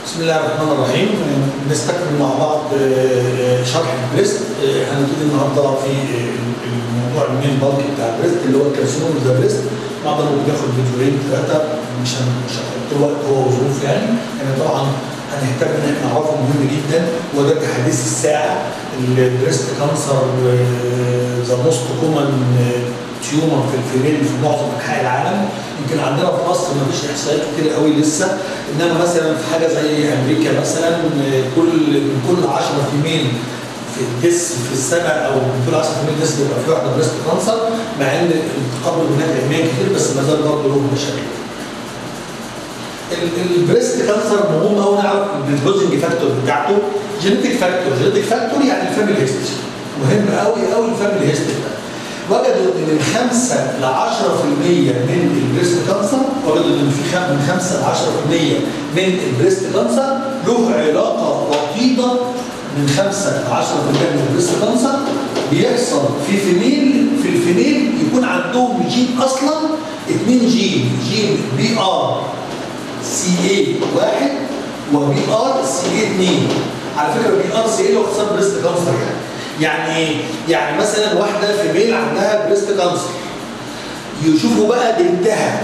بسم الله الرحمن الرحيم نستكمل مع بعض آه، شرح البريست آه، هنبتدي النهارده في آه، الموضوع المين بالك بتاع البريست اللي هو الكالسيوم ذا بريست بعض ممكن ياخد فيديوهين ثلاثه مش هن- مش هنحط وقت هو وظروف يعني يعني طبعا هنهتم ان احنا نعرفه مهم جدا وده كحديث الساعه البريست كانسر ذا موست كومن تيومر في الفيميل في معظم انحاء العالم يمكن عندنا في مصر ما فيش احصائيات كتير قوي لسه انما مثلا في حاجه زي امريكا مثلا كل من كل 10 فيميل في الدس في السنه او من كل 10 فيميل دس بيبقى في واحده بريست كانسر مع ان التقدم هناك علميا كتير بس ما زال برضه له مشاكل. ال- البريست كانسر مهم قوي نعرف البريدبوزنج فاكتور بتاعته جينيتك فاكتور جينيتك فاكتور يعني الفاميلي هيستوري مهم قوي قوي الفاميلي هيستوري ده وجدوا ان من 5 ل 10% من البريست كانسر وجدوا ان في خم- من 5 ل 10% من البريست كانسر له علاقه وطيده من 5 ل 10% من البريست كانسر بيحصل في فيميل في الفيميل يكون عندهم جين اصلا اثنين جين جين بي ار سي اي واحد وبي ار سي اي اثنين على فكره بي ار سي اي اللي هو اختصار بريست كانسر يعني يعني ايه؟ يعني مثلا واحده في ميل عندها بريست كانسر يشوفوا بقى بنتها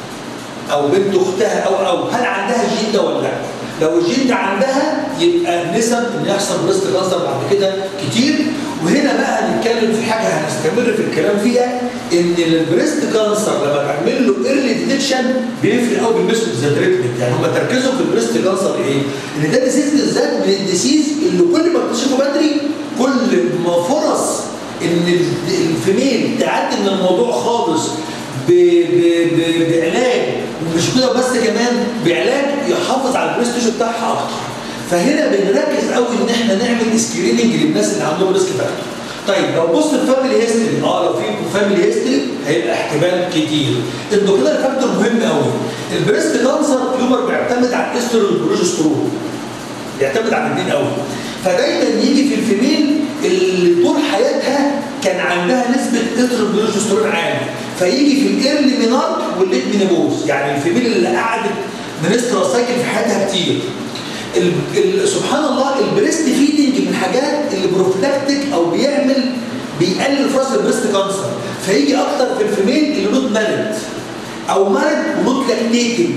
او بنت اختها او او هل عندها الجين ده ولا لا؟ لو الجين ده عندها يبقى نسب ان يحصل بريست كانسر بعد كده كتير وهنا بقى هنتكلم في حاجه هنستمر في الكلام فيها ان البريست كانسر لما تعمل له ايرلي ديتكشن بيفرق قوي بالميثود ذا تريتمنت يعني هم تركيزهم في البريست كانسر ايه؟ ان ده ديسيز بالذات من الديسيز اللي كل ما اكتشفه بدري كل ما فرص ان ال- الفيميل تعدي من الموضوع خالص ب- ب- ب- بعلاج ومش كده بس كمان بعلاج يحافظ على البريست تيشو بتاعها اكتر فهنا بنركز قوي ان احنا نعمل سكريننج للناس اللي عندهم ريسك فاكتور طيب لو بص الفاميلي هيستوري اه لو في فاميلي هيستوري هيبقى احتمال كتير الدكتور فاكتور مهم قوي البريست كانسر تيومر بيعتمد على الاستروجين والبروجسترون بيعتمد على الاثنين قوي فدايما يجي في الفيميل اللي طول حياتها كان عندها نسبه استروجين عالي فيجي في الايرلي مينارك والليت مينيبوز يعني الفيميل اللي قعدت منسترا سايكل في حياتها كتير ال ال سبحان الله البريست فيدنج من الحاجات اللي بروفلاكتيك او بيعمل بيقلل فرص البريست كانسر فيجي اكتر في الفيميل اللي نوت مارد او مارد ونوت لاكتيتنج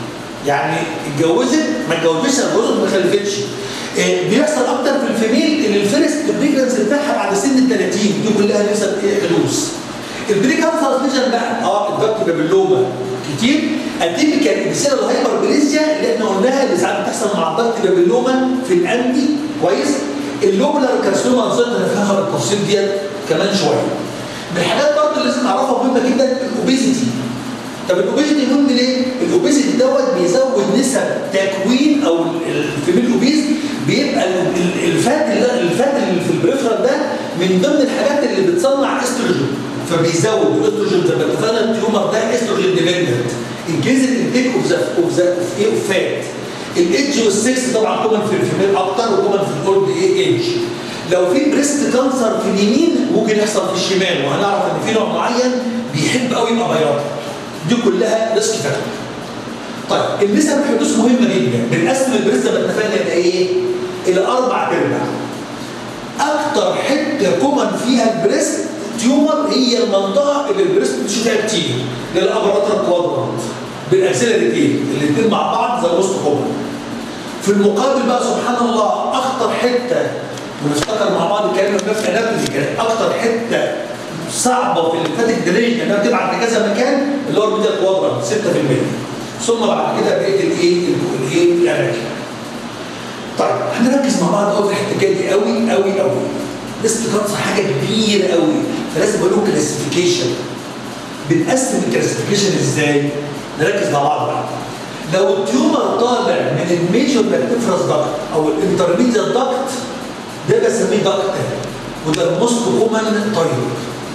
يعني اتجوزت ما اتجوزتش اتجوزت ما خلفتش آه، بيحصل اكتر في الفيميل اللي الفيرست بريجنسي بتاعها بعد سن ال 30 دي كلها نسب ايه حدوث البري كانسر ليجن بقى اه الدكت بابلوما كتير اتيبيكال ابسيلا الهايبر بليزيا اللي احنا قلناها اللي ساعات بتحصل مع الدكت بابلوما في الاندي كويس اللوبلر كارسينوما هنصيرنا نفهمها بالتفصيل ديت كمان شويه من الحاجات برضه اللي لازم نعرفها مهمه جدا الاوبيزيتي طب الاوبيزيتي مهم ليه؟ الاوبيزيتي دوت بيزود نسب تكوين او الفيميل اوبيز بيبقى ال- ال- الفات اللي الفات اللي في البريفرال ده من ضمن الحاجات اللي بتصنع استروجين فبيزود الاستروجين زي ما اتفقنا التيومر ده استروجين ديبندنت انكريز الانتيك اوف ذا اوف ذا اوف ايه اوف فات الايدج والسكس طبعا كومن في الفيميل اكتر وكومن في الاولد ايه ايدج لو في بريست كانسر في اليمين ممكن يحصل في الشمال وهنعرف ان في نوع معين بيحب قوي يبقى بياض دي كلها ريسك فاكتور طيب النسب الحدوث مهمه جدا بنقسم البريست زي ما اتفقنا الى ايه؟ الى اربع ارباع اكتر حته كومن فيها البريست تيومر هي المنطقه اللي البريست بتشوف فيها كتير للابراتر كوادرانت بالاكسلريتين الاثنين مع بعض زي الوسط كومن في المقابل بقى سبحان الله اخطر حته ونفتكر مع بعض الكلام اللي في اناتومي كانت اكتر حته صعبه في الليمفاتيك دريج انها بتبعت لكذا مكان اللي هو الميديا كوادرانت 6% ثم بعد كده بقيه الايه الايه الاماكن طيب هنركز مع بعض قوي في الحته دي قوي قوي قوي ليست كانسر حاجه كبيره قوي فلازم اقول لكم كلاسيفيكيشن بنقسم الكلاسيفيكيشن ازاي؟ نركز مع بعض بقى لو التيومر طالع من الميجور باكتيفرس داكت او الانترميديت داكت ده بسميه داكت وده الموست كومن طيب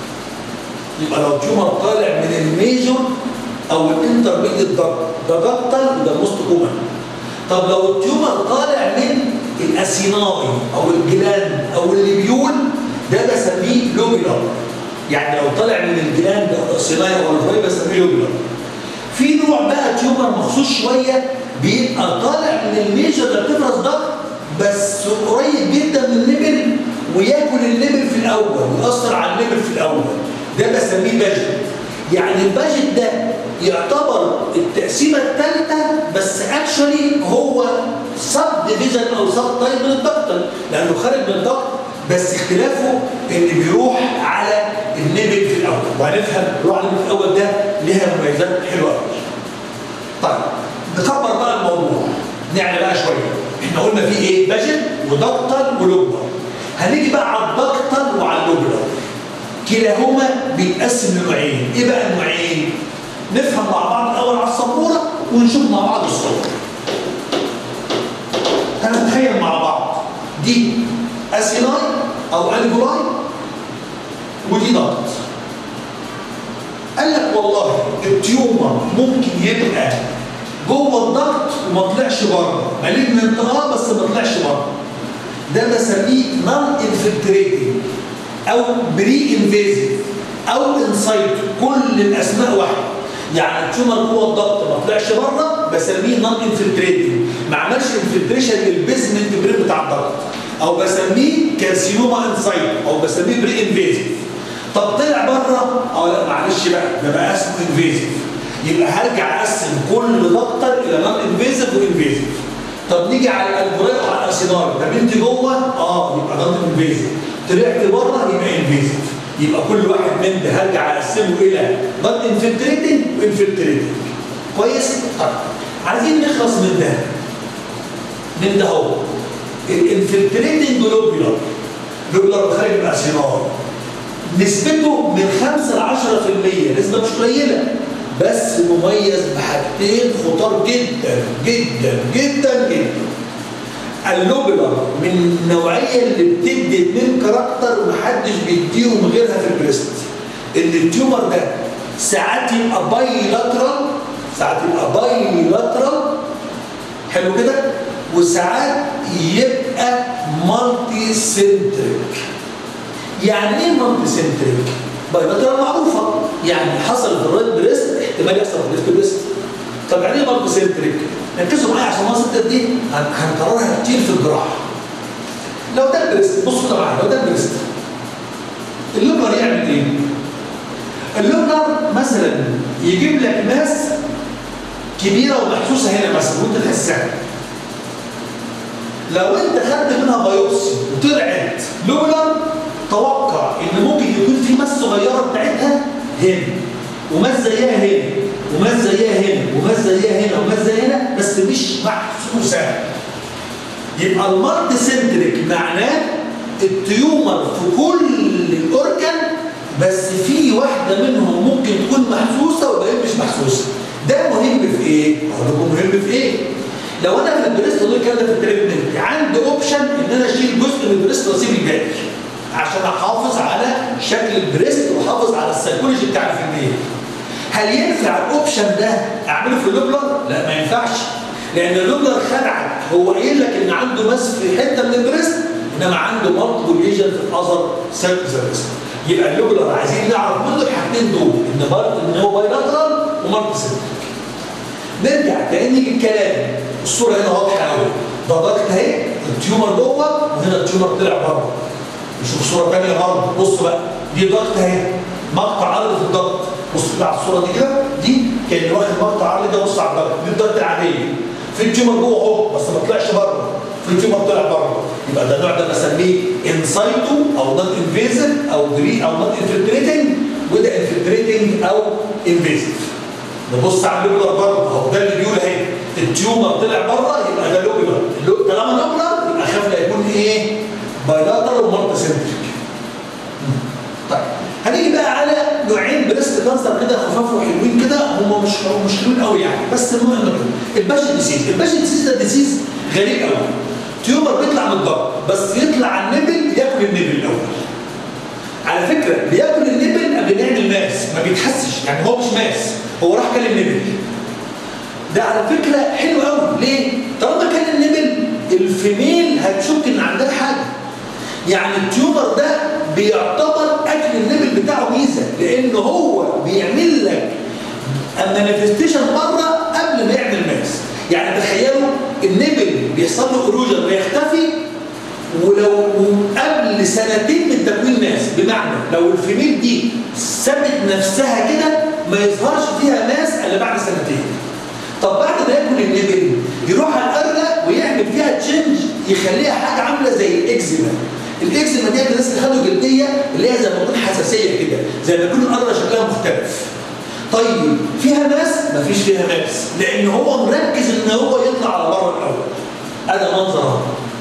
يبقى لو التيومر طالع من الميجور او الانترميديت داكت ده داكتال وده الموست كومن طب لو التيومر طالع من الاسيناي او الجلاند او الليبيول ده بسميه لوبيلر يعني لو طالع من الجلاند او الاسيناي او الفاي بسميه لوبيلر في نوع بقى تيومر مخصوص شويه بيبقى طالع من الميجر اللي بتفرز ضغط بس قريب جدا من النبل وياكل النبل في الاول ويأثر على النبل في الاول ده بسميه باجت يعني الباجت ده يعتبر التقسيمه الثالثه بس اكشولي هو سب ديفيجن او سب تايب من الضغط لانه خارج من الضغط بس اختلافه ان بيروح على النبل في الاول وهنفهم بيروح على النبل في الاول ده ليها مميزات حلوه قوي طيب نكبر بقى الموضوع نعلى بقى شويه احنا قلنا في ايه باجت ودكتل ولوبر هنيجي بقى على الدكتل وعلى اللوبر كلاهما بيتقسم لنوعين ايه بقى النوعين نفهم مع بعض الاول على السبوره ونشوف مع بعض الصور هنتخيل مع بعض دي اسيلاي او الجولاي ودي ضغط قال لك والله التيومر ممكن يبقى جوه الضغط وما طلعش بره مالجنت اه بس ما طلعش بره ده بسميه نون انفلتريتنج او بري انفيزيف او انسايت كل الاسماء واحده يعني التيومر جوه الضغط ما طلعش بره بسميه نون انفلتريتنج ما عملش انفلتريشن للبيزمنت برين بتاع الضغط او بسميه كارسينوما انسايت او بسميه بري انفيزيف طب طلع بره اه لا معلش بقى ده بقى اسمه انفيزيف يبقى هرجع اقسم كل دكتور الى نون انفيزيف وانفيزيف طب نيجي على الالبوريت وعلى الاسينار طب انت جوه اه يبقى نون انفيزيف طلعت بره يبقى انفيزيف يبقى كل واحد من ده هرجع اقسمه الى نون انفلتريتنج وانفلتريتنج كويس؟ طيب عايزين نخلص من ده من ده هو الانفلتريتنج لوبيولار لوبيولار خارج الاسينار نسبته من 5 ل 10% نسبه مش قليله بس مميز بحاجتين خطار جدا جدا جدا جدا اللوبلر من النوعيه اللي بتدي اتنين كاركتر ومحدش بيديهم غيرها في البريست ان التيومر ده ساعات يبقى بايلاترال ساعات يبقى بايلاترال حلو كده وساعات يبقى مالتي سنتريك يعني ايه مالتي سنتريك؟ بايلاترال معروفه يعني حصل في الرايت بريست احتمال يحصل في الليفت بريست طب يعني ايه مالتي سنتريك؟ ركزوا معايا عشان مصر دي هنكررها كتير في الجراحه لو ده البريست بصوا كده معايا لو ده البريست اللوبر يعمل ايه؟ اللوبر مثلا يجيب لك ماس كبيره ومحسوسه هنا مثلا وانت تحسها لو انت خدت منها بايوبسي وطلعت لوبلر توقع ان ممكن يكون في ماس صغيره بتاعتها هنا وماس زيها هنا وماس زيها هنا وماس زيها هنا وماس زيها هنا بس مش محسوسه يبقى المالتي سنتريك معناه التيومر في كل الاورجن بس في واحده منهم ممكن تكون محسوسه والباقيين مش محسوسه ده مهم في ايه؟ هقول لكم مهم في ايه؟ لو انا في البريست دول كده في التريتمنت عندي اوبشن ان انا اشيل جزء من البريست واسيب الباقي عشان احافظ على شكل البريست واحافظ على السيكولوجي بتاع الفيميل هل ينفع الاوبشن ده اعمله في اللوبلر؟ لا ما ينفعش لان اللوبلر خدعك هو قايل لك ان عنده ماس في حته من البريست انما عنده مالتيبل ليجن في الاذر سيرك بريست يبقى اللوبلر عايزين نعرف منه الحاجتين دول ان ان هو بايلاترال ومالتي سنتريك نرجع تاني الكلام الصوره هنا واضحه قوي ده ضغط اهي التيومر جوه وهنا التيومر طلع بره نشوف صوره ثانيه برضه بصوا بقى دي ضغط اهي مقطع عرض في الضغط بص كده على الصوره دي كده دي كان واخد مقطع عرض ده بص على الضغط دي الضغط العاديه في التيومر جوه اهو بس ما طلعش بره في التيومر طلع بره يبقى ده النوع ده بسميه انسايتو او نون انفيزيف او دري او نون انفلتريتنج وده انفلتريتنج او انفيزيف نبص على اللوبلر برضه اهو ده اللي بيقول اهي التيومر طلع بره يبقى ده لوبلر طالما لوبلر يبقى خاف لا يكون ايه بايلاترال ومالتي سنتريك طيب هنيجي بقى على نوعين بريست كانسر كده خفاف وحلوين كده هم مش مش حلوين قوي يعني بس المهم كده الباشا ديسيز الباشا ديسيز ده ديسيز غريب قوي تيومر بيطلع من الضغط بس يطلع على النبل ياكل النبل الاول على فكره بياكل النبل قبل ما يعمل ماس ما بيتحسش يعني هو مش ماس هو راح كل النبل ده على فكره حلو قوي ليه؟ طالما كان النبل الفيميل هتشك ان عندها حاجه يعني التيومر ده بيعتبر اكل النبل بتاعه ميزه لان هو بيعمل لك المانيفستيشن بره قبل ما يعمل ماس يعني تخيلوا النبل بيحصل سنتين من تكوين ماس بمعنى لو الفيميل دي سابت نفسها كده ما يظهرش فيها ماس الا بعد سنتين طب بعد ما ياكل النبل يروح على القرنه ويعمل فيها تشنج يخليها حاجه عامله زي الاكزيما الاكزيما دي الناس اللي خدوا جلديه اللي هي زي ما تكون حساسيه كده زي ما يكون القرنه شكلها مختلف طيب فيها ماس مفيش فيها ماس لان هو مركز ان هو يطلع على بره الاول هذا منظر اهو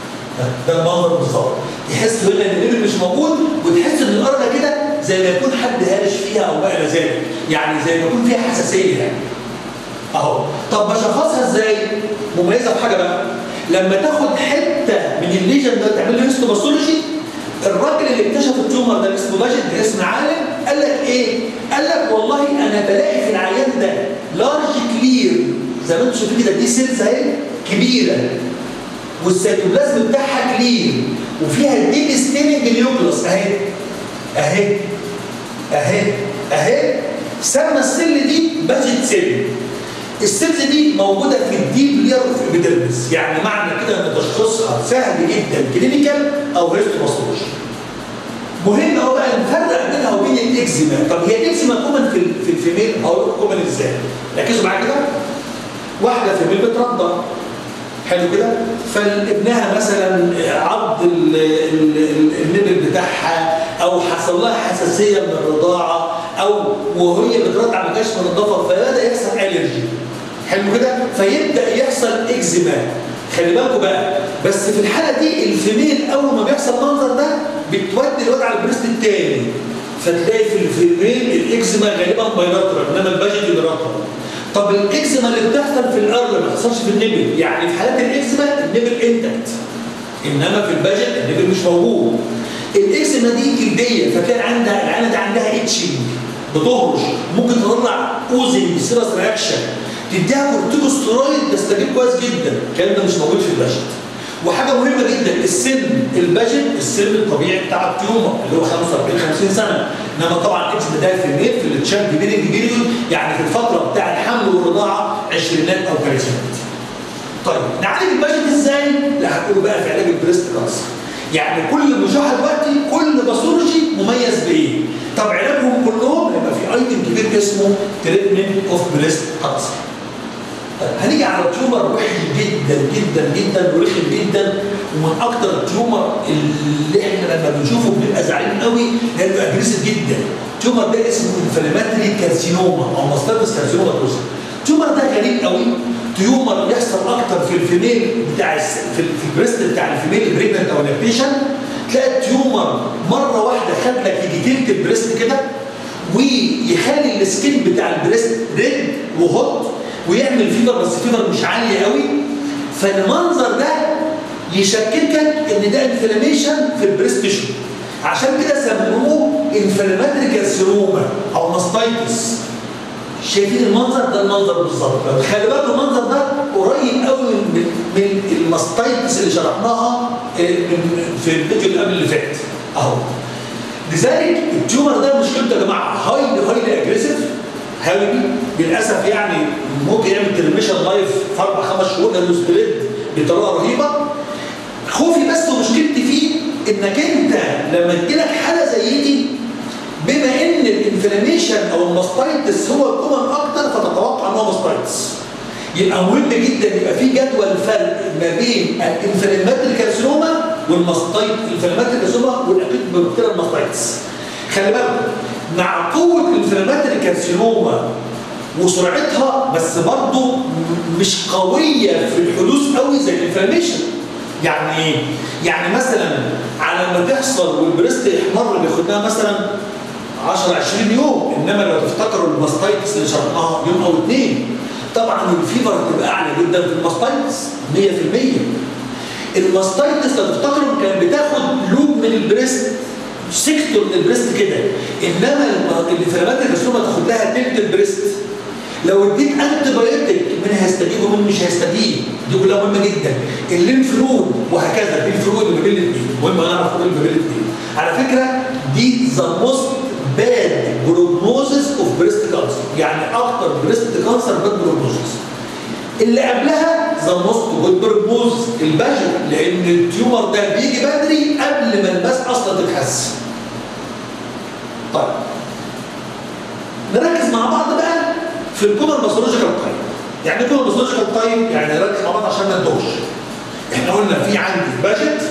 ده المنظر بالظبط تحس هنا ان النبل مش موجود وتحس ان القرنه كده زي ما يكون حد هارش فيها او ما الى ذلك يعني زي ما يكون فيها حساسيه يعني اهو طب بشخصها ازاي مميزه في حاجه بقى لما تاخد حته من الليجن ده تعمل له هيستوباثولوجي الراجل اللي اكتشف التيومر ده اسمه باجت ده اسم عالم قال لك ايه قال لك والله انا بلاقي في العيان ده لارج كلير زي ما انتم شايفين كده دي سيلز اهي كبيره والسيتوبلازم بتاعها كلير وفيها ديب ستيننج نيوكلس اهي اهي اهي اهي سمى السيل دي باجت سيل السيلز دي موجوده في الديب لير اوف ابيدرمس يعني معنى كده ان تشخيصها سهل جدا كلينيكال او هيستوباثولوجي مهم قوي بقى نفرق بينها وبين الاكزيما طب هي الاكزيما كومن في في الفيميل هقول لكم كومن ازاي ركزوا معايا كده واحده فيميل بترضع حلو كده فابنها مثلا عض ال- ال- ال- النبل بتاعها او حصل لها حساسيه من الرضاعه او وهي بترضع ما كانش منضفه فبدا يحصل الرجي حلو كده فيبدا يحصل اكزيما خلي بالكم بقى بس في الحاله دي الفيميل اول ما بيحصل المنظر ده بتودي الواد على البريست الثاني فتلاقي في الفيميل الاكزيما غالبا بايلاترال انما الباجت يونيلاترال طب الاكزيما اللي بتحصل في الارض ما بتحصلش في النبل يعني في حالات الاكزيما النبل انتكت انما في الباجت النبل مش موجود الاكزيما دي جلديه فتلاقي عندها العينه دي عندها اتشنج بتهرش ممكن تطلع اوزن بسيرس رياكشن تديها كورتيكوستيرويد تستجيب كويس جدا الكلام ده مش موجود في الباجت وحاجه مهمه جدا السن الباجت السن الطبيعي بتاع التيومر اللي هو 45 50 سنه انما طبعا اكس ده في الميل في التشامب بيرنج بيريود يعني في الفتره بتاع الحمل والرضاعه عشرينات او ثلاثينات. طيب نعالج الباجت ازاي؟ لا هتقولوا بقى في علاج البريست كانسر. يعني كل مشاهد دلوقتي كل باثولوجي مميز بايه؟ طب علاجهم كلهم هيبقى في ايتم كبير اسمه تريتمنت اوف بريست كانسر. طيب هنيجي على التيومر وحش جدا جدا جدا ورخم جدا ومن اكتر التيومر اللي احنا لما بنشوفه بنبقى زعلانين قوي لانه اجريسيف جدا التيومر ده اسمه انفلاماتري كارسينوما او ماستاتس كارسينوما توزن التيومر ده غريب قوي تيومر بيحصل اكتر في الفيميل بتاع الس... في, في البريست بتاع الفيميل البريجننت او اللاكتيشن تلاقي التيومر مره واحده خد لك يجي تلت البريست كده ويخلي السكين بتاع البريست ريد وهوت ويعمل فيفر بس فيفر مش عاليه قوي فالمنظر ده يشككك ان ده انفلاميشن في البريست تيشو عشان كده سموه انفلاماتري كارسينوما او ماستايتس شايفين المنظر ده المنظر بالظبط خلي بالك المنظر ده قريب قوي من من الماستايتس اللي شرحناها من في الفيديو اللي قبل اللي فات اهو لذلك التيومر ده مشكلته يا جماعه هايلي هايلي اجريسيف هاوي للاسف يعني ممكن يعمل ترميشن لايف في اربع خمس شهور لانه سبريد بطريقه رهيبه خوفي بس ومشكلتي فيه انك انت لما تجيلك حاله زي دي بما ان الانفلاميشن او الماستايتس هو الكومن اكتر فتتوقع ان هو ماستايتس يبقى مهم جدا يبقى في جدول فرق ما بين الانفلاماتري كارسينوما والماستايت الانفلاماتري كارسينوما والاكيد بكتيريا الماستايتس خلي بالك مع قوه الانفلاماتري كارسينوما وسرعتها بس برضه مش قويه في الحدوث قوي زي الانفلاميشن يعني ايه؟ يعني مثلا على ما تحصل والبريست يحمر بياخد لها مثلا 10 20 يوم انما لو تفتكروا الماستايتس اللي شرحناها يوم او اثنين طبعا الفيفر هتبقى اعلى جدا في الماستايتس 100% الماستايتس لو تفتكروا كان بتاخد لوب من البريست سيكتور من البريست كده انما الانفلامات الرسومه تاخد لها تلت البريست لو اديت انتي بايوتيك مين هيستجيب ومين مش هيستجيب دي كلها مهمه جدا الليمف نود وهكذا دي الفروق اللي ما بين الاثنين مهم نعرف الفروق اللي ما بين الاثنين على فكره دي ذا موست باد بروجنوزس اوف بريست كانسر يعني اكتر بريست كانسر باد بروجنوزس اللي قبلها ذا موست جود بيربوز الباجت لان التيومر ده بيجي بدري قبل ما الماس اصلا تتحس طيب نركز مع بعض بقى في الكومن باثولوجيكال تايب يعني ايه كومن باثولوجيكال تايب يعني نركز مع بعض عشان ما نتوهش احنا قلنا في عندي باجت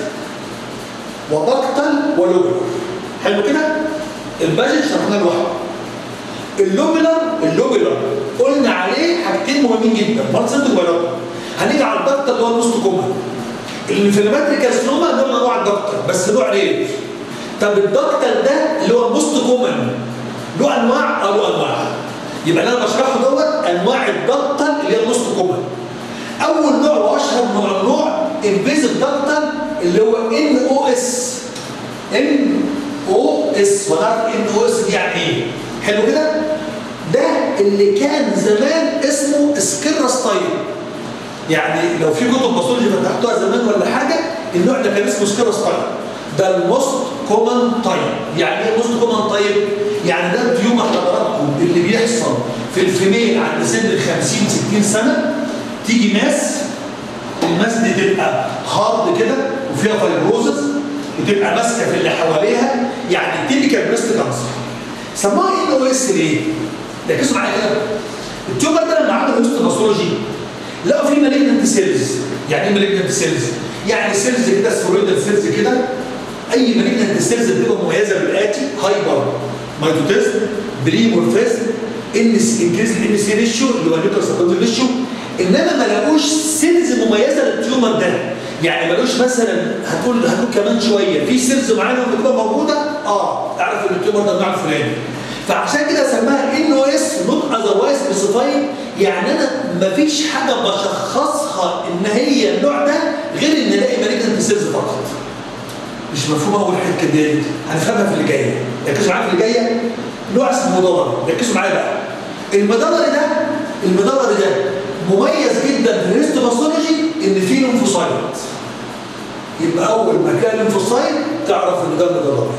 وبكتل ولوبلر حلو كده الباجت شرحناه لوحده اللوبلر اللوبلر قلنا عليه حاجتين مهمين جدا مالسنت وبيلاتر هنيجي على الدكتور اللي هو الموست كومن الانفلاماتري كارسينوما نوع من انواع الدكتور بس نوع رير طب الدكتور ده اللي هو الموست كومن له انواع او له انواع يبقى اللي انا بشرحه دوت انواع الدكتور اللي هي الموست كومن اول نوع واشهر نوع نوع انفيزيف دكتور اللي هو ان او اس ان او اس ونعرف ان او اس دي يعني ايه حلو كده ده اللي كان زمان اسمه سكيرستايل يعني لو في كتب باثولوجي فتحتوها زمان ولا حاجه النوع ده كان اسمه سكيرستايل ده الموست كومن تايب يعني ايه موست كومن تايب يعني ده التيومر حضراتكم اللي بيحصل في الفيميل عند سن ال 50 60 سنه تيجي ماس الماس دي تبقى هارد كده وفيها فايبروزس وتبقى ماسكه في اللي حواليها يعني تيبيكال بريست كانسر سموها ان او اس ليه؟ ركزوا معايا كده التيومر ده لما عملوا هيست باثولوجي لقوا فيه مالجنت سيلز يعني ايه مالجنت سيلز؟ يعني سيلز كده سترويدال سيلز كده اي مالجنت سيلز بتبقى مميزه بالاتي هايبر مايتوتيزم بريمورفيزم ان انكريز الان سي ريشيو اللي هو النيوكليس سبورت ريشيو انما ما لقوش سيلز مميزه للتيومر ده يعني ما لقوش مثلا هتقول هتقول كمان شويه في سيلز معينه بتبقى موجوده اه تعرف ان التيومر ده النوع الفلاني فعشان كده سماها ان او اس نوت اذروايز سبيسيفايد يعني انا ما فيش حاجه بشخصها ان هي النوع ده غير ان الاقي مالجنت سيلز فقط مش مفهومه اول حته دي هنفهمها في اللي جايه ركزوا معايا في اللي جايه نوع اسمه مدلري ركزوا معايا بقى المدلري ده المدلري ده مميز جدا في الهيستوباثولوجي ان فيه ليمفوسايت يبقى اول ما تلاقي ليمفوسايت تعرف ان ده مدلري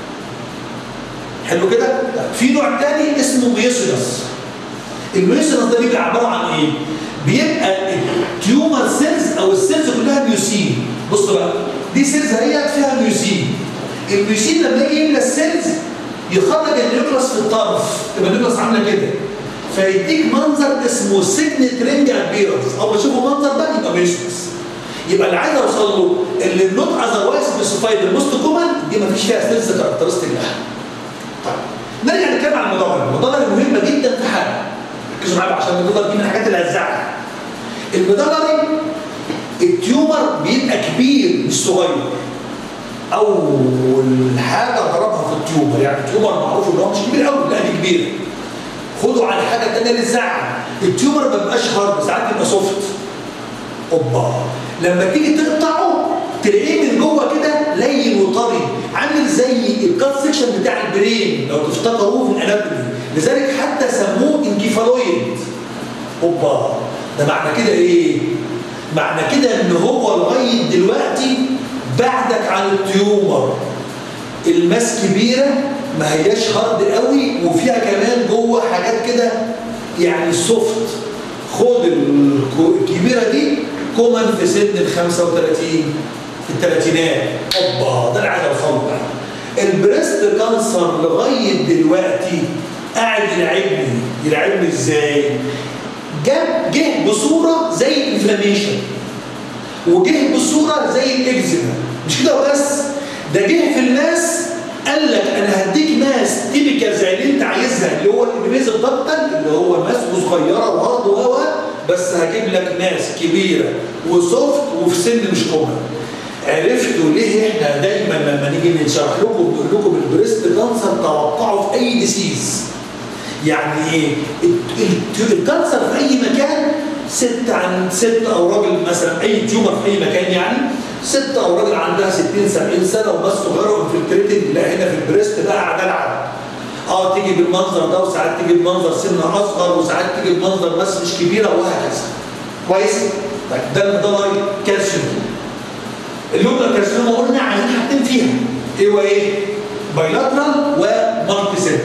حلو كده في نوع تاني اسمه ميوسينس الميوسينس ده بيبقى عباره عن ايه بيبقى التيومر سيلز او السيلز كلها ميوسين بص بقى دي سيلز هي فيها ميوسين الميوسين لما يجي يملى السيلز يخرج النيوكلاس في الطرف تبقى النيوكلاس عامله كده فيديك منظر اسمه سيجنت رينج ابيرنس اول ما تشوفوا المنظر ده يبقى ميوسينس يبقى اللي عايز اوصل له اللي النوت اذروايز سبيسيفايد الموست كومن دي ما فيش فيها سيلز كاركترستيك لها طيب نرجع نتكلم عن المدرج المدرج مهمه جدا في حاجه ركزوا معايا عشان المدرج دي من الحاجات اللي هتزعل المدرج التيومر بيبقى كبير مش صغير اول حاجه ضربها في التيومر يعني التيومر معروف ان هو مش كبير قوي لا دي كبيره خدوا على حاجه ثانيه اللي تزعل التيومر ما بيبقاش هارد ساعات بيبقى سوفت اوبا لما تيجي تقطعه تلاقيه من جوه كده لين وطري عامل زي الكات سيكشن بتاع البرين لو تفتكروه في الاناتومي لذلك حتى سموه انكيفالويد اوبا ده معنى كده ايه؟ معنى كده ان هو لغايه دلوقتي بعدك عن التيومر الماس كبيره ما هياش هارد قوي وفيها كمان جوه حاجات كده يعني سوفت خد الكبيره دي كومن في سن ال 35 في الثلاثينات اوبا ده اللي عايز اوصل له البريست كانسر لغايه دلوقتي قاعد يلعبني يلعبني ازاي؟ جاب جه بصوره زي الانفلاميشن وجه بصوره زي الاكزيما مش كده وبس ده جه في الناس قال لك انا هديك ناس تيبيكال زي اللي انت عايزها اللي هو الانجليزي الدكتل اللي هو ماس صغيره وهارد و بس هجيب لك ناس كبيره وسوفت وفي سن مش كومن عرفتوا ليه احنا دايما لما نيجي نشرح لكم نقول لكم البريست كانسر توقعوا في اي ديسيز يعني ايه الكانسر في اي مكان ست عن ست او راجل مثلا اي تيومر في اي مكان يعني ست او راجل عندها 60 70 سنه وبس صغيره وانفلتريتد لا هنا في البريست بقى قاعد العب اه تيجي بالمنظر ده وساعات تيجي بمنظر سن اصغر وساعات تيجي بمنظر ناس مش كبيره وهكذا كويس طيب ده المدلري كالسيوم اللوبلا كالسيوم قلنا عايزين حاجتين فيها ايه وايه بايلاترال ومالتي سيل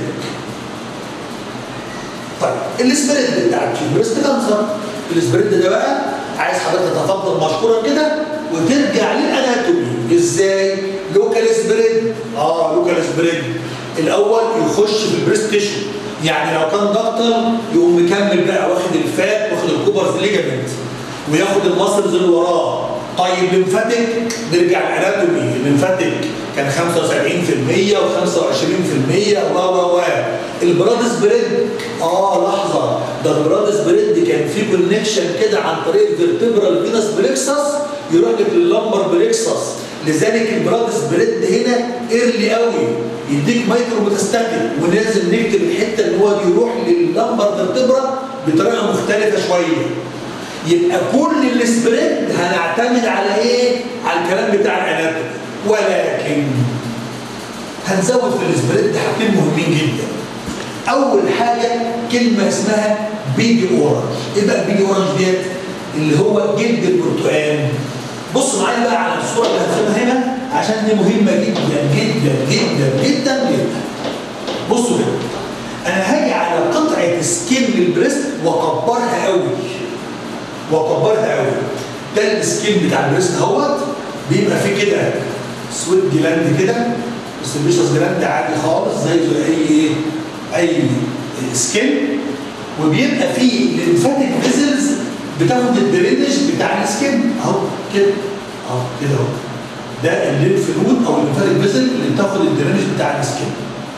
طيب السبريد بتاع البريست كانسر السبريد ده بقى عايز حضرتك تتفضل مشكورا كده وترجع للاناتومي ازاي لوكال سبريد اه لوكال سبريد الاول يخش في البريست تيشو يعني لو كان دكتور يقوم مكمل بقى واخد الفات واخد الكوبرز ليجامنت وياخد المسلز اللي وراه طيب ليمفاتيك نرجع الاناتومي الليمفاتيك كان 75% و25% و و و البراد سبريد اه لحظه ده البراد سبريد كان في كونكشن كده عن طريق الفيرتبرال فينس بريكسس يروح لك لللمبر بريكسس لذلك البراد سبريد هنا ايرلي قوي يديك مايكرو ميتاستاتيك ولازم نكتب الحته اللي هو يروح لللمبر فيرتبرا بطريقه مختلفه شويه يبقى كل السبريد هنعتمد على ايه؟ على الكلام بتاع الاناتومي ولكن هنزود في السبريد حاجتين مهمين جدا. اول حاجه كلمه اسمها بيدي اورنج، ايه بقى البيدي اورنج ديت؟ اللي هو جلد البرتقال. بصوا معايا بقى على الصوره اللي هرسمها هنا عشان دي مهمه جدا جدا جدا جدا جدا. بصوا هنا. انا هاجي على قطعه سكين للبريست واكبرها قوي. واكبرها قوي ده السكين بتاع البريست اهوت بيبقى فيه كده سويت جلاند كده السبيشس جلاند عادي خالص زي زي اي اي سكين وبيبقى فيه ليمفاتيك فيزلز بتاخد الدرينج بتاع السكين اهو كده اهو كده اهو ده الليمف نود او الليمفاتيك فيزل اللي بتاخد الدرينج بتاع السكين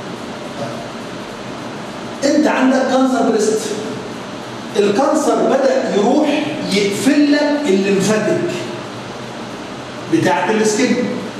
انت عندك كانسر بريست الكانسر بدا يروح يقفل لك الليمفاتيك بتاعت السكين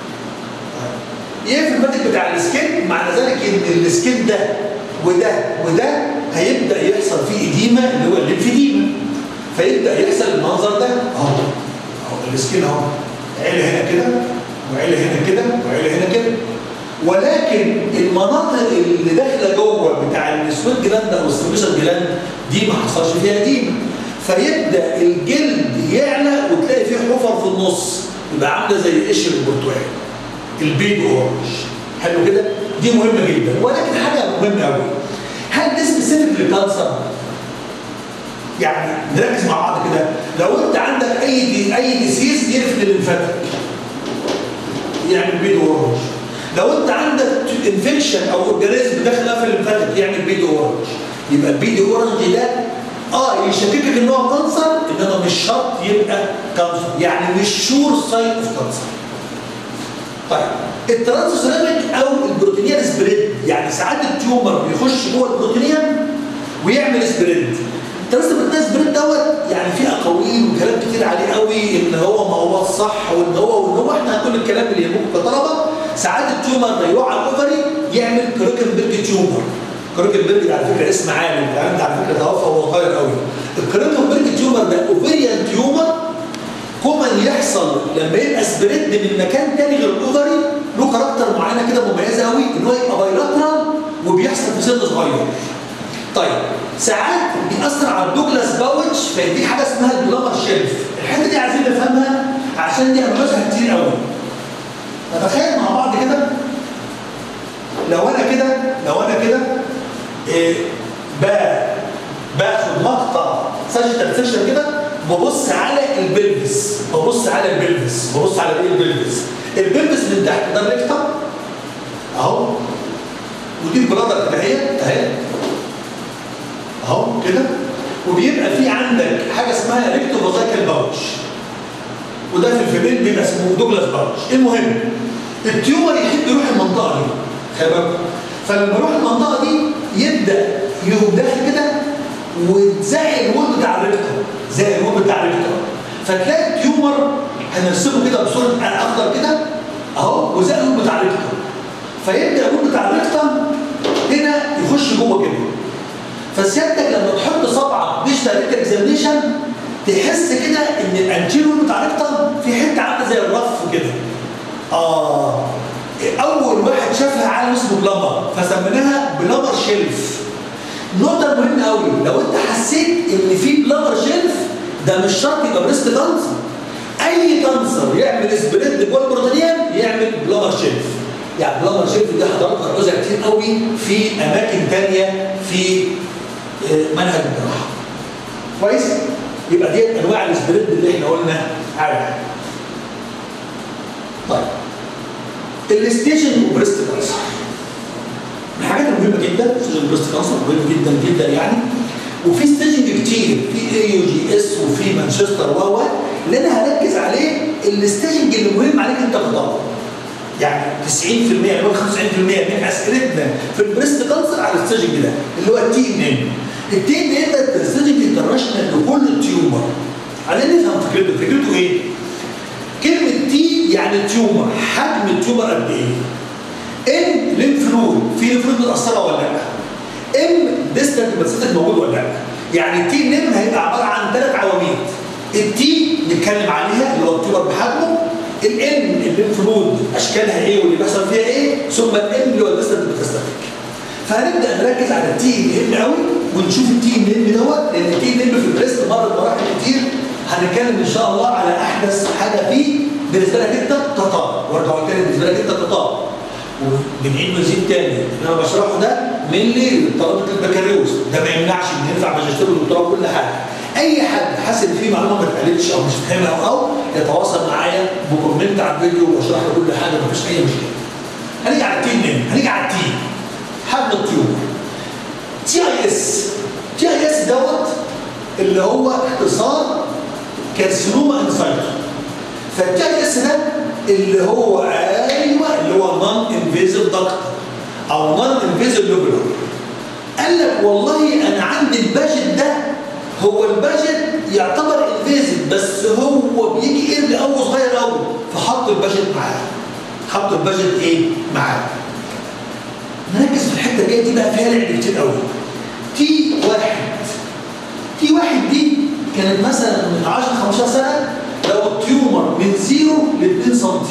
يقفل الليمفاتيك بتاع السكين معنى ذلك ان السكين ده وده وده هيبدا يحصل فيه اديمه اللي هو الليمفيديما فيبدا يحصل المنظر ده اهو اهو السكين اهو عيله هنا كده وعيله هنا كده وعيله هنا كده ولكن المناطق اللي داخله جوه بتاع السويت جلاند او السبيشال جلاند دي ما حصلش فيها ديما فيبدا الجلد يعلى وتلاقي فيه حفر في النص يبقى عامله زي قشر البرتقال البيض اورنج حلو كده دي مهمه جدا ولكن حاجه مهمه قوي هل دي سبيسيفيك للكانسر؟ يعني نركز مع بعض كده لو انت عندك اي دي اي ديسيز يقفل الليمفاتيك يعمل بيض اورنج لو انت عندك انفكشن او اورجانيزم داخل قافل الليمفاتيك يعمل بيض اورنج يبقى البيض اورنج ده اه يشككك ان هو كانسر انما مش شرط يبقى كانسر يعني مش شور ساين اوف كانسر طيب الترانسسيراميك او البروتينيال سبريد يعني ساعات التيومر بيخش جوه البروتينيال ويعمل سبريد الترانسسيراميك سبريد دوت يعني فيه اقاويل وكلام كتير عليه قوي ان هو ما هو الصح وان هو وان هو احنا هنقول الكلام اللي يهمكم كطلبه ساعات التيومر ده يروح على الاوفري يعمل كروكنبرج تيومر كروكنبرج ده على فكره اسم عالم الكلام ده على فكره توفى وهو صغير قوي الكروكنبرج تيومر ده اوفريان تيومر كومن يحصل لما يبقى سبريد من مكان تاني غير الاوفري له كاركتر معينه كده مميزه قوي ان هو يبقى بايلاترال وبيحصل في سن صغير. طيب ساعات بيأثر على الدوجلاس باوتش فيديك حاجه اسمها البلامر شيلف، الحته دي عايزين نفهمها عشان دي امراضها كتير قوي. نتخيل مع بعض كده لو انا كده لو انا كده إيه باخد مقطع سجل سيشن كده ببص على البلفس ببص على البلفس ببص على ايه البلفس البلفس من تحت ده الريكتم اهو ودي البرادر كده اهي اهي اهو كده وبيبقى في عندك حاجه اسمها ريكتو فازايكال باوتش وده في الفيميل بيبقى اسمه دوجلاس باوتش المهم التيومر يحب يروح المنطقه دي خلي بالك فلما يروح المنطقه دي يبدا يقوم داخل كده وتزق الوول بتاع الريكتم زي الوول بتاع الريكتم فتلاقي التيومر هنرسمه كده بصوره اخضر كده اهو وزق الوول بتاع الريكتم فيبدا الوول بتاع الريكتم هنا يخش جوه كده فسيادتك لما تحط صبعك ديجيتال ريكتال اكزامينشن تحس كده ان الانتيريور بتاع الريكتم في حته عامله زي الرف كده اه اول واحد شافها عالم اسمه بلامر فسميناها بلامر شيلف نقطة مهمة قوي لو انت حسيت ان في بلامر شيلف ده مش شرط يبقى بريست كانسر اي كانسر يعمل سبريد جوه البروتينيال يعمل بلامر شيلف يعني بلامر شيلف ده حضرتك هتعوزها كتير قوي في اماكن ثانيه في منهج الجراحه كويس يبقى ديت انواع السبريد اللي احنا قلنا عليها طيب الستيشن وبريست كانسر من الحاجات المهمه جدا ستيشن بريست كانسر مهم جدا جدا يعني وفي ستيشنج كتير في اي يو جي اس وفي مانشستر و و اللي انا هركز عليه الستيشنج اللي مهم عليك انت تختاره يعني 90% يعني 95% من اسئلتنا في البريست كانسر على الستيشنج ده اللي هو التي ان ام التي ان ام ده ستيشنج انترناشونال لكل التيومر عايزين نفهم فكرته فكرته ايه؟ كلمه تي يعني تيومر حجم التيومر قد ايه؟ ان ليمف نود في ليمف نود متاثره ولا لا؟ ام ديستنت باسيتك موجود ولا لا؟ يعني التي ان ام هيبقى عباره عن ثلاث عواميد التي نتكلم عليها اللي هو التيومر بحجمه الان الليمف نود اشكالها ايه واللي بيحصل فيها ايه ثم الام اللي هو الديستنت بتستفيك فهنبدا نركز على التي ان ام قوي ونشوف التي ان ام دوت لان التي ان ام في البريست مرت مراحل كتير هنتكلم ان شاء الله على احدث حاجه فيه بالنسبه لك انت تطار وارجع قلت لك بالنسبه لك انت تطار وبنعيد ونزيد تاني اللي انا بشرحه ده ملي طلبه البكالوريوس ده ما يمنعش ان ينفع ماجستير ودكتوراه وكل حاجه اي حد حاسس ان في معلومه ما اتقالتش او مش فاهمها او او يتواصل معايا بكومنت على الفيديو واشرح له كل حاجه مفيش اي مشكله هنيجي على التي ان هنيجي على التي حجم الطيور تي اي اس تي اي اس دوت اللي هو اختصار كارسينوما انسايتو فالتي اي اس ده اللي هو ايوه اللي هو نون انفيزيف دكت او نون انفيزيف لوبولار قال لك والله انا عندي الباجت ده هو الباجت يعتبر انفيزيف بس هو بيجي ايرلي قوي صغير قوي فحط الباجت معاه حط الباجت ايه معاه نركز في الحته الجايه دي بقى فيها لعب كتير قوي تي واحد تي واحد دي كانت مثلا من 10 15 سنه لو التيومر من 0 ل 2 سم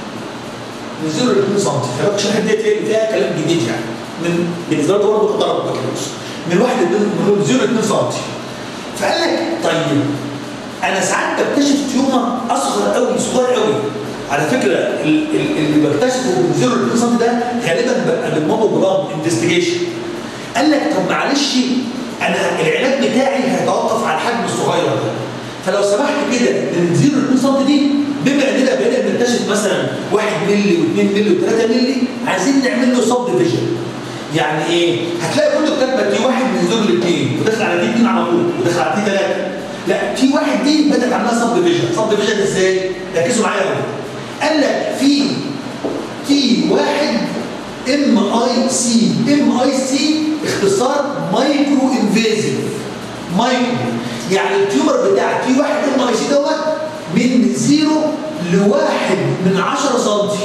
من 0 ل 2 سم خلي بالك الشرح ديت هي اللي فيها كلام جديد يعني من بالنسبه لي برضه كطلب بكالوريوس من 1 ل 2 من 0 ل 2 سم فقال لك طيب انا ساعات بكتشف تيومر اصغر قوي صغير قوي على فكره ال- ال- اللي بكتشفه من 0 ل 2 سم ده غالبا ببقى بالماموجرام انفستيجيشن قال لك طب معلش انا العلاج بتاعي هيتوقف على الحجم الصغير ده فلو سمحت كده من 0 ل 2 سم دي بما اننا بقينا بنكتشف مثلا 1 مللي و2 مللي و3 مللي عايزين نعمل له سب ديفيجن يعني ايه؟ هتلاقي كله كاتبه تي واحد من 0 ل 2 وداخل على تي 2 على طول وداخل على تي 3 لا تي واحد دي بدات عاملاها سب ديفيجن سب ديفيجن ازاي؟ ركزوا معايا قوي قال لك في تي واحد ام اي سي ام اي سي اختصار مايكرو انفيزيف مايكرو يعني التيومر بتاع تي واحد ام اي سي دوت من زيرو لواحد من 10 سم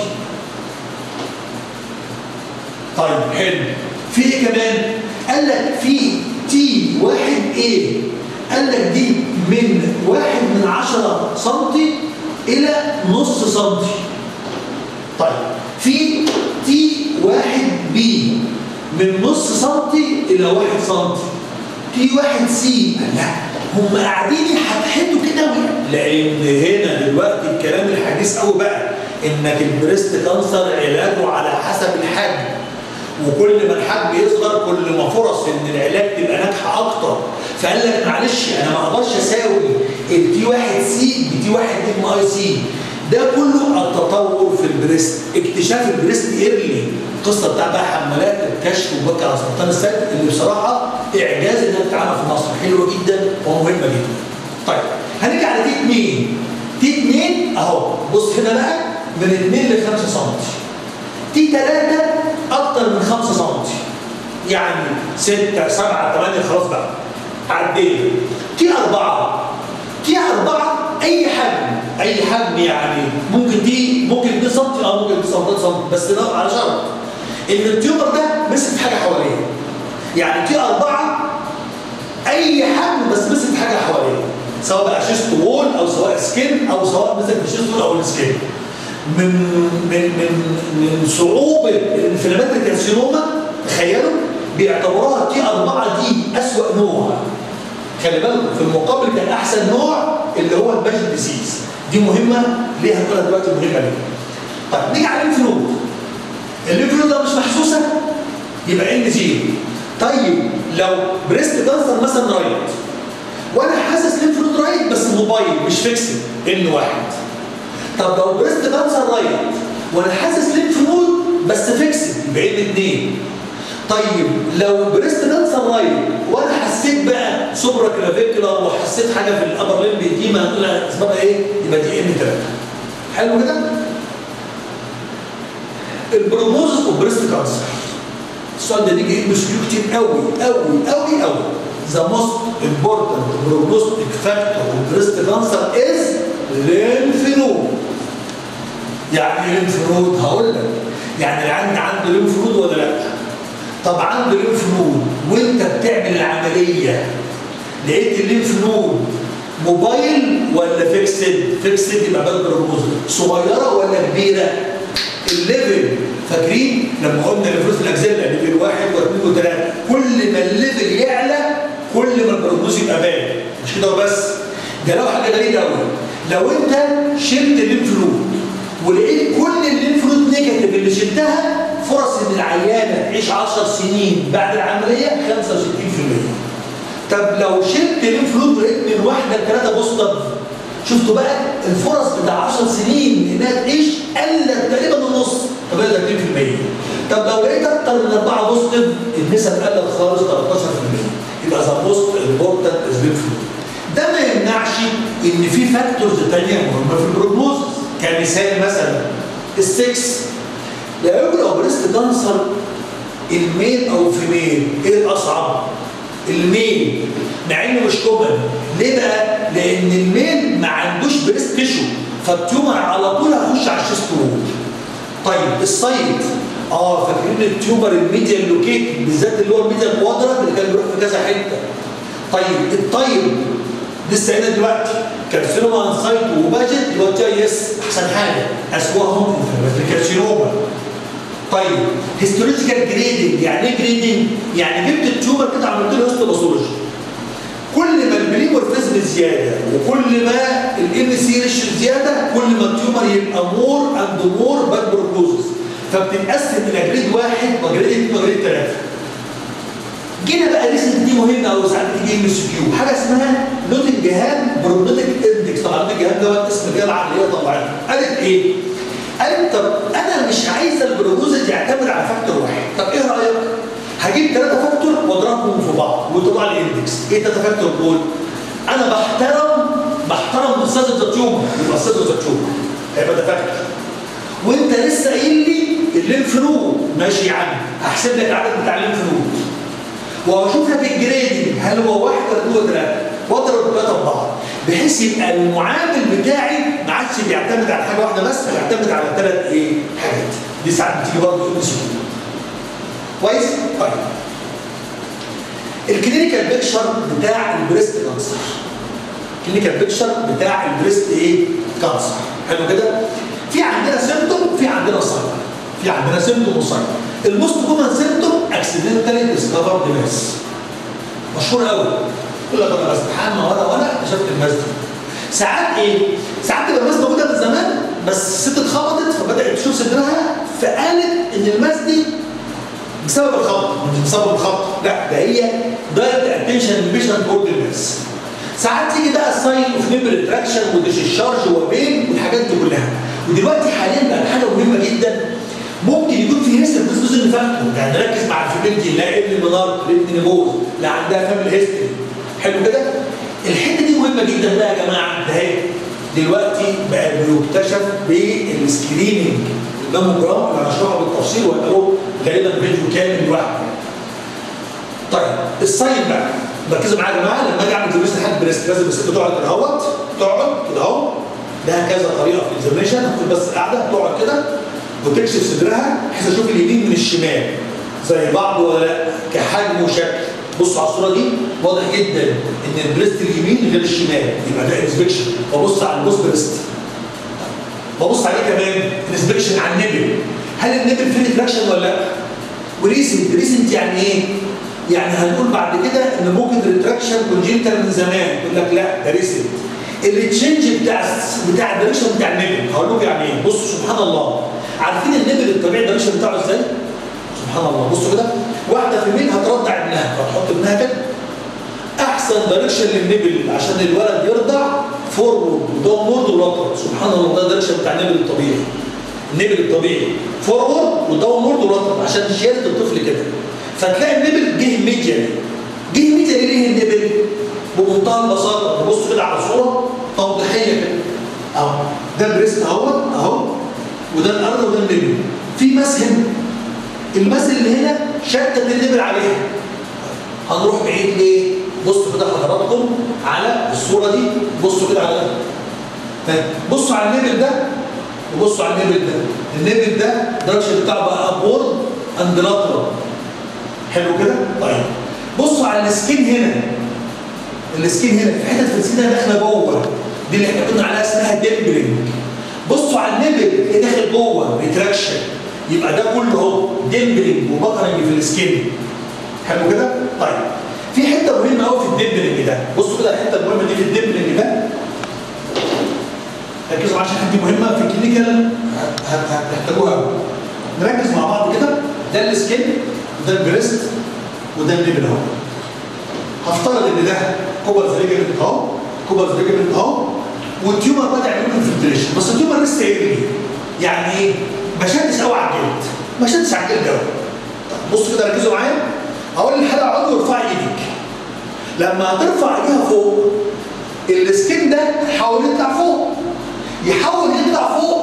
طيب حلو في ايه كمان؟ قال لك في تي واحد ايه؟ قال لك دي من واحد من 10 سم الى نص سم طيب في تي واحد بي من نص سنتي الى واحد سنتي تي واحد سي لا هم قاعدين يحدحدوا كده وي- لان هنا دلوقتي الكلام الحديث قوي بقى انك البريست كانسر علاجه على حسب الحجم وكل ما الحجم يصغر كل ما فرص ان العلاج تبقى ناجحه اكتر فقال لك معلش انا ما اقدرش اساوي التي واحد سي بتي واحد ام اي سي ده كله التطور في البريست اكتشاف البريست ايرلي القصه بتاع بقى حملات الكشف وبكى على سرطان الثدي اللي بصراحه اعجاز انها تتعمل في مصر حلوه جدا ومهمه جدا. طيب هنيجي على تي 2 تي 2 اهو بص هنا بقى من 2 ل 5 سم تي 3 اكتر من 5 سم يعني 6 7 8 خلاص بقى عدينا تي 4 تي 4 اي حجم اي حجم يعني ممكن دي ممكن 2 سم او ممكن 2 سم بس ده على شرط ان التيومر ده مسك في حاجه حواليه يعني تي 4 اي حجم بس مسك في حاجه حواليه سواء بقى شيست وول او سواء سكين او سواء مسك في الشيست وول او السكين من من من من صعوبه الانفلاماتري كارسينوما تخيلوا بيعتبروها تي 4 دي اسوأ نوع خلي بالكم في المقابل كان احسن نوع اللي هو الباجت ديسيز دي مهمه ليه هنقولها دلوقتي مهمه ليه طيب نيجي على الليمفنود الليمفنود ده مش محسوسه يبقى ان زيرو طيب لو بريست كانسر مثلا رايت وانا حاسس ليمف نود رايت بس موبايل مش فيكسد ان واحد طب لو بريست كانسر رايت وانا حاسس ليمف نود بس فيكسد يبقى ان اثنين طيب لو بريست كانسر رايت وانا حسيت بقى سوبرا كلافيكولار وحسيت حاجه في الابر ليمب دي ما هنقول اسبابها ايه يبقى دي ان 3 حلو كده البروجنوزس اوف بريست كانسر السؤال ده بيجي ام كيو كتير قوي قوي قوي قوي ذا موست امبورتنت بروجنوستيك فاكتور اوف بريست كانسر از ليمف نود يعني ايه ليمف نود هقول لك يعني العند عنده ليمف نود ولا لا طب عنده ليمف نود وانت بتعمل العمليه لقيت الليمف نود موبايل ولا فيكسد فيكسد يبقى باد بروجنوز صغيره ولا كبيره الليفل فاكرين لما قلنا لفلوس الاجزاء ليفل واحد واثنين وثلاثه كل ما الليفل يعلى كل ما البروجنوز يبقى باين مش كده وبس ده لو حاجه غريبه قوي لو انت شلت الليمف نود ولقيت كل الليمف نود نيجاتيف اللي شلتها فرص ان العيانه تعيش 10 سنين بعد العمليه 65% طب لو شلت الليمف نود ولقيت من واحده لثلاثه بوستر شفتوا بقى الفرص بتاع 10 سنين انها تعيش قلت تقريبا النص طب 30% طب لو لقيت اكتر من اربعه بوزيتيف النسب قلت خالص 13% يبقى ذا موست امبورتنت از ده ما يمنعش ان في فاكتورز ثانيه مهمه في البروجنوز كمثال مثلا السكس لو لو بريست كانسر الميل او فيميل ايه الاصعب؟ الميل مع انه مش كومن ليه بقى؟ لان الميل ما عندوش بريست تيشو فالتيومر على طول هيخش على الشيست وول طيب السايد اه فاكرين التيومر الميديال لوكيت بالذات اللي هو الميديال كوادرانت اللي كان بيروح في كذا حته طيب الطيب لسه هنا دلوقتي كارسينوما انسايت وباجت اللي هو تي اس احسن حاجه اسوأهم الكارسينوما طيب هيستولوجيكال جريدنج يعني ايه جريدنج؟ يعني جبت التيومر كده عملت له هيستوباثولوجي كل ما البليمورفيزم زياده وكل ما الان سي ريش زياده كل ما التيومر يبقى مور اند مور باد بروجنوزس فبتتقسم الى جريد واحد وجريد اثنين وجريد ثلاثه جينا بقى ريسنت دي مهمه قوي ساعات بتيجي ام اس كيو حاجه اسمها نوتنجهام بروجنوتيك اندكس طبعا نوتنجهام دوت اسم الجامعه اللي هي طلعتها قالت ايه؟ قالت طب انا مش عايزه البروجنوز يعتمد على فاكتور واحد طب ايه رايك؟ هجيب ثلاثه فاكتور واضربهم في بعض ويطلع لي اندكس ايه ثلاثه فاكتور دول؟ انا بحترم بحترم استاذ التيومر يبقى استاذ التيومر هيبقى ده فاكتور وانت لسه قايل لي الليمف نود ماشي يا عم هحسب لك العدد بتاع الليمف نود واشوف لك الجريدنج هل هو واحد ولا اثنين ولا ثلاثه واضرب الثلاثه ببعض بحيث يبقى المعامل بتاعي ما عادش بيعتمد على حاجه واحده بس بيعتمد على ثلاث ايه حاجات دي ساعات بتيجي برضه ام سي كويس؟ طيب الكلينيكال بيكشر بتاع البريست كانسر الكلينيكال بيكشر بتاع البريست ايه؟ كانسر حلو كده؟ في عندنا سيمتوم في عندنا ساين في عندنا سيمتوم وساين الموست كومن سيمتوم اكسيدنتالي ديسكفرد ماس مشهور قوي يقول لك انا بستحمى وانا وانا اكتشفت الماس دي ساعات ايه؟ ساعات تبقى الماس موجوده من زمان بس الست اتخبطت فبدات تشوف صدرها فقالت ان الماس دي بسبب الخبط مش بسبب الخبط لا ده هي دايركت اتنشن البيشنت بورد الماس ساعات تيجي بقى الساين اوف ميموري تراكشن وديشارج وبين والحاجات دي كلها ودلوقتي حاليا بقى حاجه مهمه جدا ممكن يكون في هيستوري بس ان فاكتور يعني نركز مع الفيميلتي لا ابن منار ابن نبوز لا عندها فاميلي هيستوري حلو كده الحته دي مهمه جدا بقى يا جماعه ده هي دلوقتي بقى بيكتشف بالسكريننج الماموجرام اللي هنشرحه بالتفصيل وهيبقى له غالبا فيديو كامل لوحده طيب الساين بقى ركزوا معايا يا جماعه لما اجي اعمل اكزاميشن لحد بريست لازم الست تقعد كده اهوت تقعد كده اهو ده كذا طريقه في الاكزاميشن هتكون بس قاعده تقعد كده وتكشف صدرها بحيث اشوف اليمين من الشمال زي بعض ولا لا كحجم وشكل بصوا على الصوره دي واضح جدا ان البريست اليمين غير الشمال يبقى ده انسبكشن وابص على البوست بريست ببص عليه كمان انسبكشن على النبل هل النبل فيه ريفراكشن ولا لا؟ وريسنت ريسنت يعني ايه؟ يعني هنقول بعد كده ان ممكن ريتراكشن كونجنتال من زمان يقول لك لا ده ريسنت التشنج بتاع بتاع الدايركشن بتاع النبل هقول لكم يعني ايه؟ بصوا سبحان الله عارفين النبل الطبيعي الدايركشن بتاعه ازاي؟ سبحان الله بصوا كده واحده في مين هترضع ابنها هتحط ابنها كده احسن احسن دايركشن للنبل عشان الولد يرضع فورورد وداونورد ولاترال سبحان الله ده الدايركشن بتاع النبل الطبيعي النبل الطبيعي فورورد وداونورد ولاترال عشان شيلت الطفل كده فتلاقي النبل جه ميديالي جه ميديالي ليه النبل بمنتهى البساطه نبص كده على الصوره توضيحيه كده اهو ده بريست اهو اهو وده الارض وده النبل في ماس هنا الماس اللي هنا شتت النبل عليها هنروح بعيد ليه؟ بصوا كده حضراتكم على الصوره دي بصوا كده على ده بصوا على النبل ده وبصوا على النبل ده النبل ده الدرجه بتاعه بقى ابورد اند لاترال حلو كده؟ طيب بصوا على السكين هنا السكين هنا في حته في السكين هنا داخله جوه دي اللي احنا قلنا عليها اسمها ديمبلنج بصوا على النبل اللي داخل جوه ريتراكشن يبقى ده كله اهو ديمبلنج وبطنج في السكين حلو كده؟ طيب في حته مهمه قوي في الديمبلنج ده بصوا كده الحته المهمه دي في الديمبلنج ده ركزوا معايا عشان دي مهمه في الكلينيكال هتحتاجوها قوي نركز مع بعض كده ده السكين وده البريست وده النبل اهو هفترض ان ده كوبرز ريجمنت اهو كوبرز ريجمنت اهو والتيومر بدا يعمل له انفلتريشن بس التيومر لسه ايرلي يعني ايه؟ ما شدش قوي على الجلد ما شدش على الجلد قوي بصوا كده ركزوا معايا اقول للحلقه اقعدي وارفعي ايدك لما هترفع ايديها فوق السكين ده يحاول يطلع فوق يحاول يطلع فوق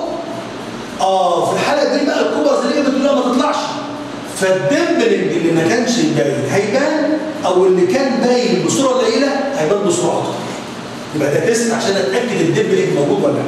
اه في الحلقه دي بقى الكوبرز اللي بتقول لها ما تطلعش فالدمبلنج اللي ما كانش باين هيبان او اللي كان باين بصوره قليله هيبان بصوره اكتر يبقى ده تيست عشان اتاكد الدمبلنج موجود ولا لا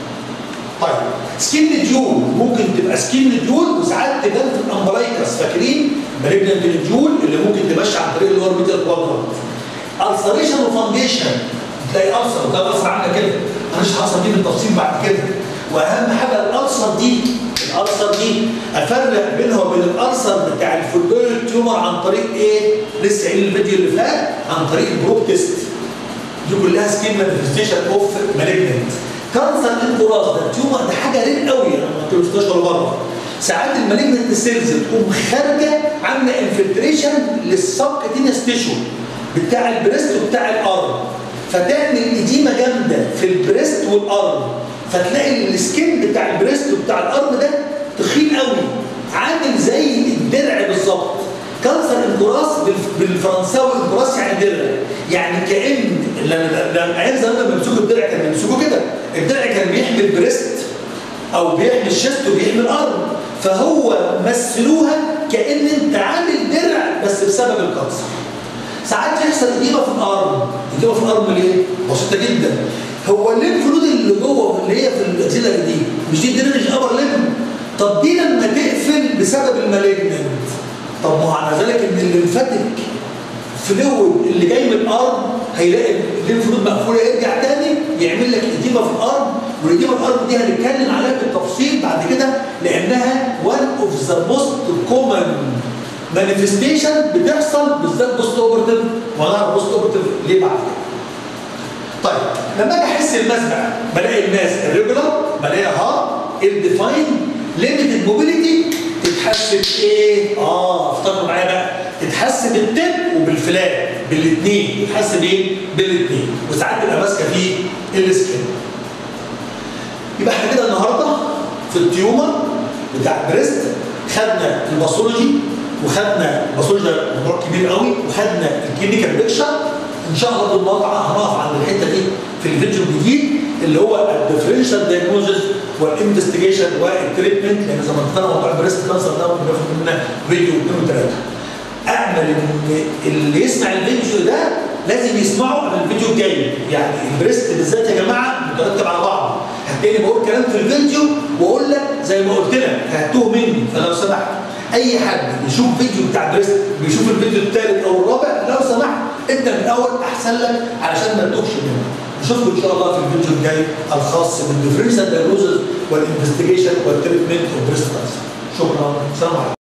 طيب سكين ديول ممكن تبقى سكين ديول وساعات تبان في الامبلايكس فاكرين مالجنت الديول اللي ممكن تمشي عن طريق اللي هو الميديال كوادرانت السريشن وفاونديشن تلاقي السر ده الالسر عامله كده هنشرح الالسر دي بالتفصيل بعد كده واهم حاجه الالسر دي الالسر دي افرق بينها وبين الالسر بتاع الفولبير تيومر عن طريق ايه؟ لسه قايل الفيديو اللي فات عن طريق البروب تيست دي كلها سكين مانيفستيشن اوف مالجنت كانسر الكراس ده التيومر ده حاجه رير قوي انا ما شفتهاش ولا مره ساعات المالجنت سيلز تقوم خارجه عامله انفلتريشن للسبكتينيوس تيشو بتاع البريست وبتاع الارم فتعمل اديمه جامده في البريست والارم فتلاقي السكين بتاع البريست وبتاع الارم ده تخين قوي عامل زي الدرع بالظبط كانسر الكراس بالفرنساوي الكراس يعني درع يعني كان لما ايام زمان لما بيمسكوا الدرع كانوا بيمسكوا كده الدرع كان بيحمي البريست او بيحمي الشست وبيحمي الارم فهو مثلوها كان انت عامل درع بس بسبب الكانسر ساعات يحصل اديمه في الارم اديمه في الارم ليه؟ بسيطه جدا هو ليه الفلود اللي جوه اللي هي في الاكسيلري دي مش دي درينج ابر ليم طب دي لما تقفل بسبب المالجننت طب ما على ذلك ان الليمفاتيك فلويد اللي جاي من الارم هيلاقي الليمفلود مقفوله يرجع تاني يعمل لك اديمه في الارم والاديمه في الارم دي هنتكلم عليها بالتفصيل بعد كده لانها one of the most common مانيفستيشن بتحصل بالذات بوست اوبرتيف وهنعرف بوست اوبرتيف ليه بعد كده. طيب لما اجي احس الماس بقى بلاقي الماس الريجولار بلاقيها هارد الديفاين ليميتد موبيليتي تتحس بايه؟ اه افتكروا معايا بقى تتحس بالتب وبالفلات بالاثنين تتحس بايه؟ بالاثنين وساعات تبقى ماسكه فيه السكين. يبقى احنا كده النهارده في التيومر بتاع البريست خدنا الباثولوجي وخدنا باثولوجي موضوع كبير قوي وخدنا الكلينيكال بيكشر ان شاء الله بالمقطع هنقف عند الحته دي في الفيديو الجديد اللي هو الديفرنشال دايجنوزز والانفستيجيشن والتريتمنت لان زي ما اتفقنا موضوع البريست كانسر ده ممكن ياخد مننا فيديو واثنين وثلاثه. امل ان اللي يسمع الفيديو ده لازم يسمعه قبل الفيديو الجاي يعني البريست بالذات يا جماعه مترتب على بعض هتلاقيني بقول كلام في الفيديو واقول لك زي ما قلت لك هتوه مني فلو سمحت اي حد بيشوف فيديو بتاع بريست بيشوف الفيديو الثالث او الرابع لو سمحت انت من الاول احسن لك علشان ما تتوهش منه نشوفكم ان شاء الله في الفيديو الجاي الخاص بالديفرنشال دايجنوزز والانفستيجيشن والتريتمنت اوف بريست كانسر شكرا سلام عليكم